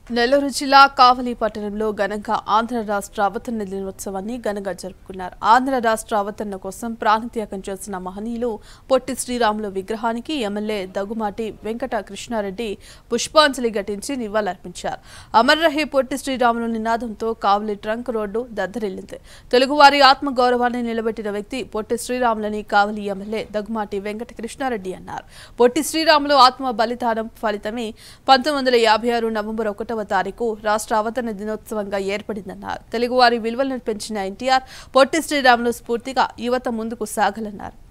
నెల్లూరు జిల్లా కావలి పట్టణంలో ఘనంగా ఆంధ్ర రాష్ట్ర అవతరణ దినోత్సవాన్ని ఘనంగా జరుపుకున్నారు ఆంధ్ర రాష్ట్ర అవతరణ కోసం ప్రాణత్యాగం చేసిన మహనీయులు పొట్టి శ్రీరాములు విగ్రహానికి ఎమ్మెల్యే దగ్గుమాటి వెంకట కృష్ణారెడ్డి పుష్పాంజలి ఘటించి నివాళులర్పించారు అమర్ రహే పొట్టి శ్రీరాములు నినాదంతో కావలి ట్రంక్ రోడ్డు దద్దరిల్లింది తెలుగువారి ఆత్మగౌరవాన్ని నిలబెట్టిన వ్యక్తి పొట్టి శ్రీరాములని కావలి ఎమ్మెల్యే దగ్గుమాటి వెంకట కృష్ణారెడ్డి అన్నారు పొట్టి శ్రీరాములు ఆత్మ బలిదానం ఫలితమే పంతొమ్మిది వందల యాభై ఆరు నవంబర్ ఒకటవ తారీఖు రాష్ట్ర అవతరణ దినోత్సవంగా ఏర్పడిందన్నారు తెలుగువారి విలువలను పెంచిన ఎన్టీఆర్ పొట్టి శ్రీరాములు స్ఫూర్తిగా యువత ముందుకు సాగలన్నారు